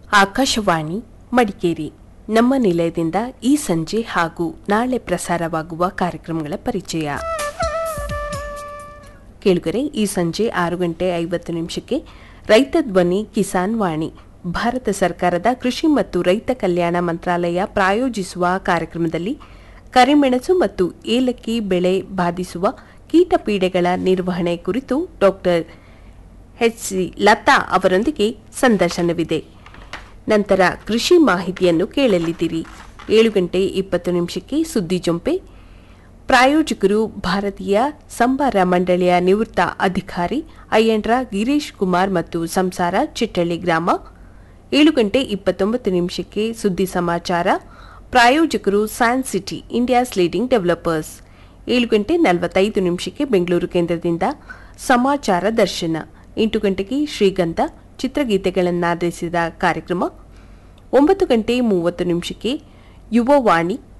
ಆಕಾಶವಾಣಿ ಮಡಿಕೇರಿ ನಮ್ಮ ನಿಲಯದಿಂದ ಈ ಸಂಜೆ ಹಾಗೂ ನಾಳೆ ಪ್ರಸಾರವಾಗುವ ಕಾರ್ಯಕ್ರಮಗಳ ಪರಿಚಯ ಕೇಳುಗರೆ ಈ ಸಂಜೆ ಆರು ಗಂಟೆ ಐವತ್ತು ನಿಮಿಷಕ್ಕೆ ರೈತ ಧ್ವನಿ ಕಿಸಾನ್ ವಾಣಿ ಭಾರತ ಸರ್ಕಾರದ ಕೃಷಿ ಮತ್ತು ರೈತ ಕಲ್ಯಾಣ ಮಂತ್ರಾಲಯ ಪ್ರಾಯೋಜಿಸುವ ಕಾರ್ಯಕ್ರಮದಲ್ಲಿ ಕರಿಮೆಣಸು ಮತ್ತು ಏಲಕ್ಕಿ ಬೆಳೆ ಬಾಧಿಸುವ ಕೀಟಪೀಡೆಗಳ ನಿರ್ವಹಣೆ ಕುರಿತು ಡಾಕ್ಟರ್ ಎಚ್ ಸಿ ಲತಾ ಅವರೊಂದಿಗೆ ಸಂದರ್ಶನವಿದೆ ನಂತರ ಕೃಷಿ ಮಾಹಿತಿಯನ್ನು ಕೇಳಲಿದ್ದೀರಿ ಏಳು ಗಂಟೆ ಇಪ್ಪತ್ತು ನಿಮಿಷಕ್ಕೆ ಸುದ್ದಿ ಜೊಂಪೆ ಪ್ರಾಯೋಜಕರು ಭಾರತೀಯ ಸಂಬಾರ ಮಂಡಳಿಯ ನಿವೃತ್ತ ಅಧಿಕಾರಿ ಅಯ್ಯಂಡ್ರ ಗಿರೀಶ್ ಕುಮಾರ್ ಮತ್ತು ಸಂಸಾರ ಚಿಟ್ಟಳ್ಳಿ ಗ್ರಾಮ ಏಳು ಗಂಟೆ ಇಪ್ಪತ್ತೊಂಬತ್ತು ನಿಮಿಷಕ್ಕೆ ಸುದ್ದಿ ಸಮಾಚಾರ ಪ್ರಾಯೋಜಕರು science city India's leading developers ಏಳು ಗಂಟೆ ನಲವತ್ತೈದು ನಿಮಿಷಕ್ಕೆ ಬೆಂಗಳೂರು ಕೇಂದ್ರದಿಂದ ಸಮಾಚಾರ ದರ್ಶನ ಎಂಟು ಗಂಟೆಗೆ ಶ್ರೀಗಂಧ ಚಿತ್ರಗೀತೆಗಳನ್ನಾಧರಿಸಿದ ಕಾರ್ಯಕ್ರಮ ಒಂಬತ್ತು ಗಂಟೆ ಮೂವತ್ತು ನಿಮಿಷಕ್ಕೆ ಯುವವಾಣಿ